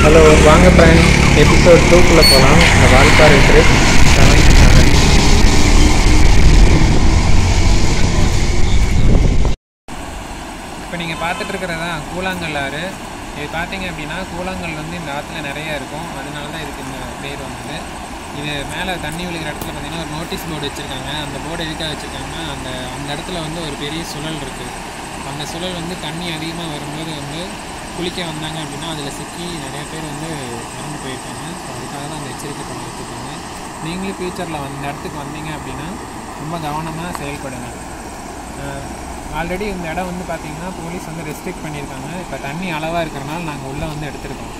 hello வாங்க friends episode டூக்குள்ளே போகலாம் இந்த வால்பாறை ட்ரிப் செவன் செவன் இப்போ நீங்கள் பார்த்துட்டு இருக்கிறது தான் கூழாங்கல் ஆறு இது பார்த்தீங்க அப்படின்னா கூழாங்கல் வந்து இந்த ஆற்றுல நிறைய இருக்கும் அதனால தான் இதுக்கு இந்த பேர் வந்தது இது மேலே தண்ணி விழுகிற இடத்துல பார்த்தீங்கன்னா ஒரு நோட்டீஸ் போர்டு வச்சுருக்காங்க அந்த போர்டு எதுக்காக வச்சுருக்காங்கன்னா அந்த அந்த இடத்துல வந்து ஒரு பெரிய சுழல் இருக்குது அந்த சுழல் வந்து தண்ணி அதிகமாக வரும்போது வந்து குளிக்க வந்தாங்க அப்படின்னா அதில் சிக்கி நிறைய பேர் வந்து இறந்து போயிருக்காங்க ஸோ அதுக்காக தான் அந்த எச்சரிக்கை பண்ணி வச்சுருக்காங்க நீங்களும் ஃப்யூச்சரில் அந்த இடத்துக்கு வந்தீங்க அப்படின்னா ரொம்ப கவனமாக செயல்படுங்க ஆல்ரெடி இந்த இடம் வந்து பார்த்தீங்கன்னா போலீஸ் வந்து ரெஸ்ட்ரிக்ட் பண்ணியிருக்காங்க இப்போ தண்ணி அளவாக இருக்கிறனால நாங்கள் உள்ளே வந்து எடுத்திருக்கோம்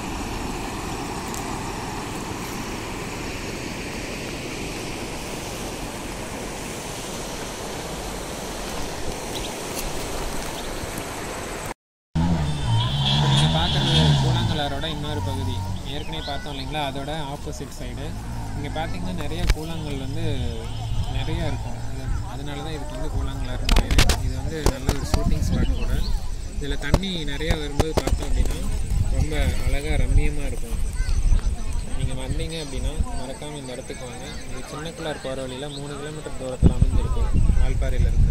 இப்போ நீங்கள் பார்க்குறது கூழாங்கலாரோட இன்னொரு பகுதி ஏற்கனவே பார்த்தோம் இல்லைங்களா அதோட ஆப்போசிட் சைடு இங்கே பார்த்தீங்கன்னா நிறைய கூழாங்கல் வந்து நிறைய இருக்கும் இது அதனால தான் இதுக்கு வந்து கூழாங்கலாருன்னு பேர் இது வந்து நல்ல ஒரு ஷூட்டிங் ஸ்பாட் கூட இதில் தண்ணி நிறையா வரும்போது பார்த்தோம் அப்படின்னா ரொம்ப அழகாக ரம்மியமாக இருக்கும் நீங்கள் வந்தீங்க அப்படின்னா மறக்காமல் இந்த இடத்துக்கு வாங்க இது சின்ன கிளார் போகிற வழியில் மூணு கிலோமீட்டர் தூரத்தில் அமைஞ்சிருக்கு வால்பாறையிலேருந்து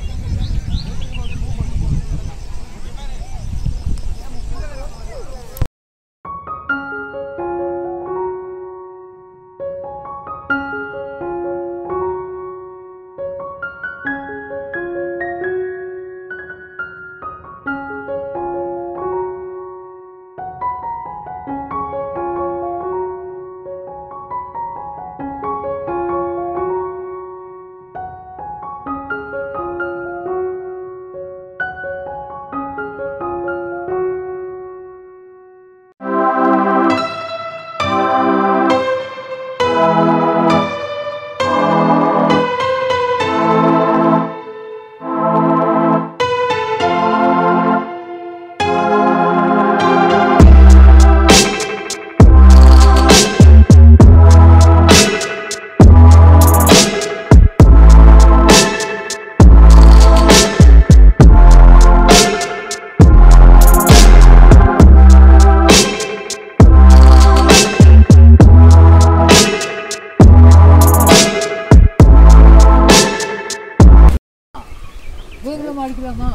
நீங்களும் அடிக்கலாமா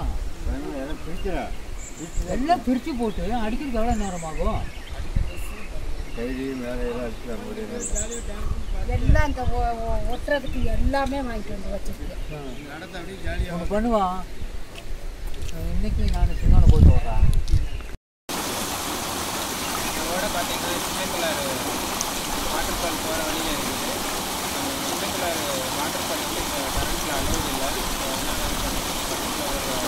எல்லாம் பிரித்து போட்டு அடிக்கிறதுக்கு எவ்வளோ நேரம் ஆகும் எல்லாம் இந்த ஒ- ஒ- ஒட்டுறதுக்கு எல்லாமே வாங்கிட்டு வந்து வச்சிருக்கேன் ஒன்று பண்ணுவான் இன்னைக்கு நான் சின்னவனை போட்டு வர்றேன் அதோட பார்த்தீங்கன்னா சின்ன கலர் வாட்டர் ஃபால் போகிற வழியில் இருக்குது சின்ன கலர் வாட்டர் ஃபால் வந்து இப்போ கரண்ட்டில் அலோடு இல்லை ஸோ அதனால் பக்கத்தில் ஒரு வெளியில்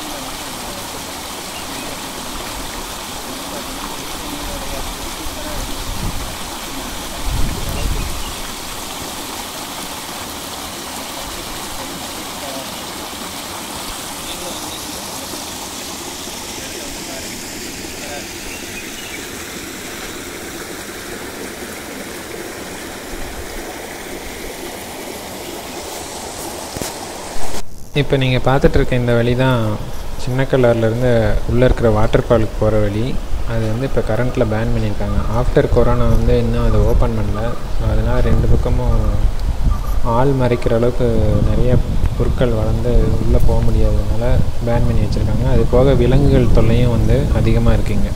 இப்போ நீங்கள் பார்த்துட்டு இருக்க இந்த வழி தான் சின்ன கலர்லேருந்து உள்ளே இருக்கிற வாட்டர் ஃபாலுக்கு போகிற வழி அது வந்து இப்போ கரண்ட்டில் பேன் பண்ணியிருக்காங்க ஆஃப்டர் கொரோனா வந்து இன்னும் அதை ஓப்பன் பண்ணல ஸோ அதனால் ரெண்டு பக்கமும் ஆள் மறைக்கிற அளவுக்கு நிறைய பொருட்கள் வளர்ந்து உள்ளே போக முடியாததுனால பேன் பண்ணி வச்சுருக்காங்க அது போக விலங்குகள் தொல்லையும் வந்து அதிகமாக இருக்குங்க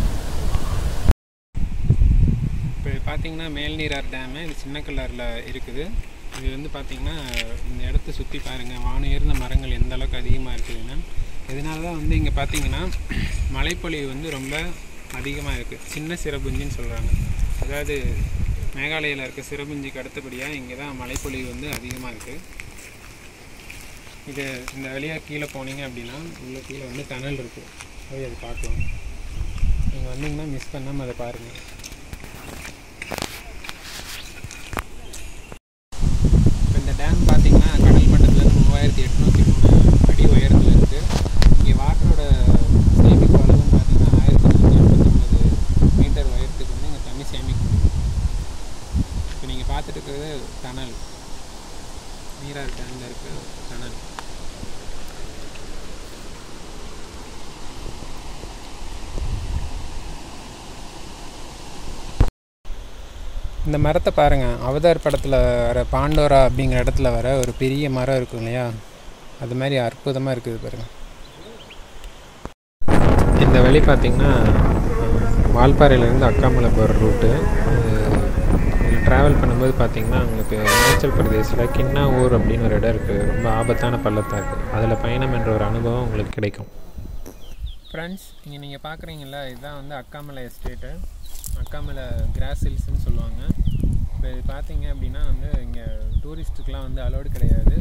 இப்போ பார்த்தீங்கன்னா மேல்நீரார் டேமு இது சின்ன கல்லரில் இருக்குது இது வந்து பார்த்தீங்கன்னா இந்த இடத்த சுற்றி பாருங்கள் வானுயர்ந்த மரங்கள் எந்த அளவுக்கு அதிகமாக இருக்குதுன்னு இதனால தான் வந்து இங்கே பார்த்தீங்கன்னா மழைப்பொழிவு வந்து ரொம்ப அதிகமாக இருக்குது சின்ன சிறப்புஞ்சின்னு சொல்கிறாங்க அதாவது மேகாலயில் இருக்க சிறப்புஞ்சிக்கு அடுத்தபடியாக இங்கே தான் மழைப்பொழிவு வந்து அதிகமாக இருக்குது இது இந்த வழியாக கீழே போனீங்க அப்படின்னா உள்ள கீழே வந்து டனல் இருக்குது போய் அது பார்க்கலாம் நீங்கள் வந்தீங்கன்னா மிஸ் பண்ணாமல் அதை பாருங்கள் இப்போ இந்த டேம் பார்த்தீங்கன்னா கடல் மட்டத்துலேருந்து மூவாயிரத்தி எட்நூற்றி மூணு அடி உயரத்தில் இருக்குது இங்கே வாட்டரோட சேமிப்பு அளவுன்னு பார்த்தீங்கன்னா ஆயிரத்தி நூற்றி எண்பத்தொம்பது மீட்டர் உயரத்துக்கு வந்து இங்கே தண்ணி சேமிக்க முடியும் இப்போ நீங்கள் பார்த்துட்டு இருக்கிறது டனல் நீரார் டேமில் இருக்க டனல் இந்த மரத்தை பாருங்கள் அவதார் படத்தில் வர பாண்டோரா அப்படிங்கிற இடத்துல வர ஒரு பெரிய மரம் இருக்கும் இல்லையா அது மாதிரி அற்புதமாக இருக்குது பாருங்கள் இந்த வழி பார்த்திங்கன்னா வால்பாறையிலேருந்து அக்காமலை போகிற ரூட்டு இதில் ட்ராவல் பண்ணும்போது பார்த்திங்கன்னா உங்களுக்கு இமாச்சல் பிரதேசில் கின்னாவூர் அப்படின்னு ஒரு இடம் இருக்குது ரொம்ப ஆபத்தான பள்ளத்தாக்கு அதில் பயணம் என்ற ஒரு அனுபவம் உங்களுக்கு கிடைக்கும் ஃப்ரெண்ட்ஸ் இங்கே நீங்கள் பார்க்குறீங்கள இதுதான் வந்து அக்காமலை எஸ்டேட்டு அக்காமலை கிராஸ் ஹில்ஸ்னு சொல்லுவாங்க இப்போ இது பார்த்தீங்க அப்படின்னா வந்து இங்கே டூரிஸ்ட்டுக்கெலாம் வந்து அலோடு கிடையாது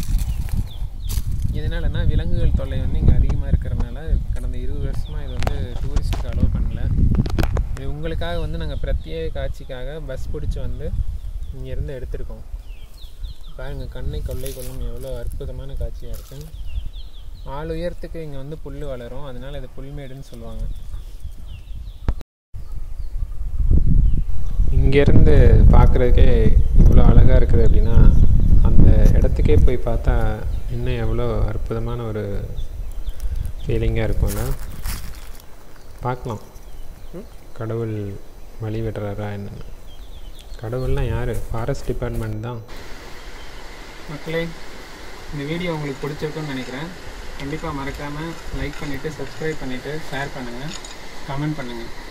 இதனாலனா விலங்குகள் தொல்லை வந்து இங்கே அதிகமாக இருக்கிறனால கடந்த இருபது வருஷமாக இது வந்து டூரிஸ்ட்டுக்கு அலோவ் பண்ணல இது உங்களுக்காக வந்து நாங்கள் பிரத்யேக காட்சிக்காக பஸ் பிடிச்சி வந்து இங்கேருந்து எடுத்திருக்கோம் பாருங்கள் கண்ணை கொள்ளை கொள்ளும் எவ்வளோ அற்புதமான காட்சியாக இருக்குது ஆள் உயரத்துக்கு இங்கே வந்து புல் வளரும் அதனால் இது புல்மேடுன்னு சொல்லுவாங்க இங்கேருந்து பார்க்குறதுக்கே இவ்வளோ அழகாக இருக்குது அப்படின்னா அந்த இடத்துக்கே போய் பார்த்தா இன்னும் எவ்வளோ அற்புதமான ஒரு ஃபீலிங்காக இருக்கும்ல பார்க்கலாம் கடவுள் வழி விடுறாரா என்னன்னு கடவுள்லாம் யார் ஃபாரஸ்ட் டிபார்ட்மெண்ட் தான் மக்களே இந்த வீடியோ உங்களுக்கு பிடிச்சிருக்குன்னு நினைக்கிறேன் கண்டிப்பாக மறக்காமல் லைக் பண்ணிவிட்டு சப்ஸ்கிரைப் பண்ணிவிட்டு ஷேர் பண்ணுங்கள் கமெண்ட் பண்ணுங்கள்